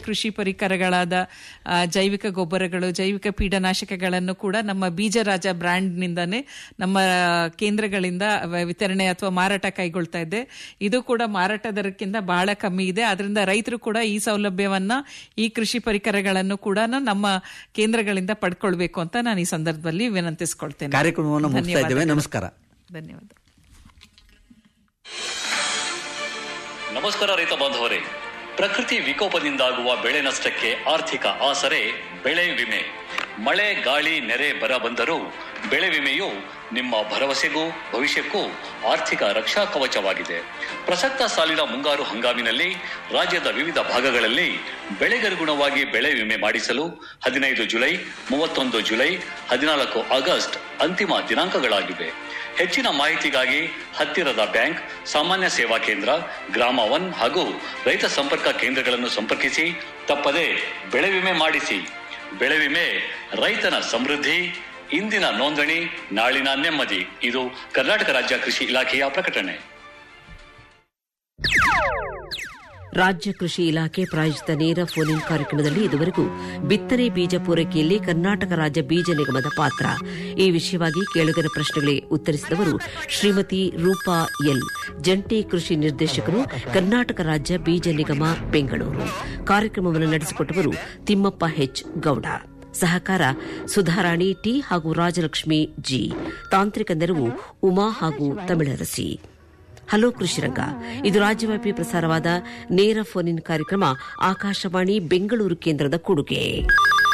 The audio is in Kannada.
ಕೃಷಿ ಪರಿಕರಗಳಾದ ಆ, ಜೈವಿಕ ಗೊಬ್ಬರಗಳು ಜೈವಿಕ ಪೀಡನಾಶಕಗಳನ್ನು ಕೂಡ ನಮ್ಮ ಬೀಜರಾಜ ಬ್ರ್ಯಾಂಡ್ನಿಂದಾನೇ ನಮ್ಮ ಕೇಂದ್ರಗಳಿಂದ ವ- ವಿತರಣೆ ಅಥವಾ ಮಾರಾಟ ಕೈಗೊಳ್ತಾ ಇದೆ ಇದು ಕೂಡ ಮಾರಾಟ ದರಕ್ಕಿಂತ ಬಹಳ ಕಮ್ಮಿ ಇದೆ ಅದರಿಂದ ರೈತರು ಕೂಡ ಈ ಸೌಲಭ್ಯವನ್ನ ಈ ಕೃಷಿ ಪರಿಕರಗಳನ್ನು ಕೂಡ ನಮ್ಮ ಕೇಂದ್ರಗಳಿಂದ ಪಡ್ಕೊಳ್ಬೇಕು ಅಂತ ನಾನು ಈ ಸಂದರ್ಭದಲ್ಲಿ ವಿನಂತಿಸ್ಕೊಳ್ತೇನೆ ಕಾರ್ಯಕ್ರಮವನ್ನು ಮುಗಿಸ್ತಾ ಇದ್ದೇವೆ ಧನ್ಯವಾದಗಳು. ನಮಸ್ಕಾರ ಧನ್ಯವಾದ ನಮಸ್ಕಾರ ರೈತ ಬಾಂಧವರೇ ಪ್ರಕೃತಿ ವಿಕೋಪದಿಂದಾಗುವ ಬೆಳೆ ನಷ್ಟಕ್ಕೆ ಆರ್ಥಿಕ ಆಸರೆ ಬೆಳೆ ವಿಮೆ ಮಳೆ ಗಾಳಿ ನೆರೆ ಬರ ಬಂದರೂ ಬೆಳೆ ವಿಮೆಯು ನಿಮ್ಮ ಭರವಸೆಗೂ ಭವಿಷ್ಯಕ್ಕೂ ಆರ್ಥಿಕ ರಕ್ಷಾ ಕವಚವಾಗಿದೆ ಪ್ರಸಕ್ತ ಸಾಲಿನ ಮುಂಗಾರು ಹಂಗಾಮಿನಲ್ಲಿ ರಾಜ್ಯದ ವಿವಿಧ ಭಾಗಗಳಲ್ಲಿ ಬೆಳೆಗನುಗುಣವಾಗಿ ಬೆಳೆ ವಿಮೆ ಮಾಡಿಸಲು ಹದಿನೈದು ಜುಲೈ ಮೂವತ್ತೊಂದು ಜುಲೈ ಹದಿನಾಲ್ಕು ಆಗಸ್ಟ್ ಅಂತಿಮ ದಿನಾಂಕಗಳಾಗಿವೆ ಹೆಚ್ಚಿನ ಮಾಹಿತಿಗಾಗಿ ಹತ್ತಿರದ ಬ್ಯಾಂಕ್ ಸಾಮಾನ್ಯ ಸೇವಾ ಕೇಂದ್ರ ಗ್ರಾಮ ಒನ್ ಹಾಗೂ ರೈತ ಸಂಪರ್ಕ ಕೇಂದ್ರಗಳನ್ನು ಸಂಪರ್ಕಿಸಿ ತಪ್ಪದೆ ಬೆಳೆ ವಿಮೆ ಮಾಡಿಸಿ ಬೆಳೆ ವಿಮೆ ರೈತನ ಸಮೃದ್ಧಿ ಇಂದಿನ ನೋಂದಣಿ ನಾಳಿನ ನೆಮ್ಮದಿ ಇದು ಕರ್ನಾಟಕ ರಾಜ್ಯ ಕೃಷಿ ಇಲಾಖೆಯ ಪ್ರಕಟಣೆ ರಾಜ್ಯ ಕೃಷಿ ಇಲಾಖೆ ಪ್ರಾಯೋಜಿತ ನೇರ ಫೋನ್ ಇನ್ ಕಾರ್ಯಕ್ರಮದಲ್ಲಿ ಇದುವರೆಗೂ ಬಿತ್ತನೆ ಬೀಜ ಪೂರೈಕೆಯಲ್ಲಿ ಕರ್ನಾಟಕ ರಾಜ್ಯ ಬೀಜ ನಿಗಮದ ಪಾತ್ರ ಈ ವಿಷಯವಾಗಿ ಕೇಳುಗರ ಪ್ರಶ್ನೆಗಳಿಗೆ ಉತ್ತರಿಸಿದವರು ಶ್ರೀಮತಿ ರೂಪಾ ಎಲ್ ಜಂಟಿ ಕೃಷಿ ನಿರ್ದೇಶಕರು ಕರ್ನಾಟಕ ರಾಜ್ಯ ಬೀಜ ನಿಗಮ ಬೆಂಗಳೂರು ಕಾರ್ಯಕ್ರಮವನ್ನು ನಡೆಸಿಕೊಟ್ಟವರು ತಿಮ್ಮಪ್ಪ ಹೆಚ್ ಗೌಡ ಸಹಕಾರ ಸುಧಾರಾಣಿ ಟಿ ಹಾಗೂ ರಾಜಲಕ್ಷ್ಮಿ ಜಿ ತಾಂತ್ರಿಕ ನೆರವು ಉಮಾ ಹಾಗೂ ತಮಿಳರಸಿ ಹಲೋ ಕೃಷಿರಂಗ ಇದು ರಾಜ್ಯವ್ಯಾಪಿ ಪ್ರಸಾರವಾದ ನೇರ ಫೋನ್ ಇನ್ ಕಾರ್ಯಕ್ರಮ ಆಕಾಶವಾಣಿ ಬೆಂಗಳೂರು ಕೇಂದ್ರದ ಕೊಡುಗೆ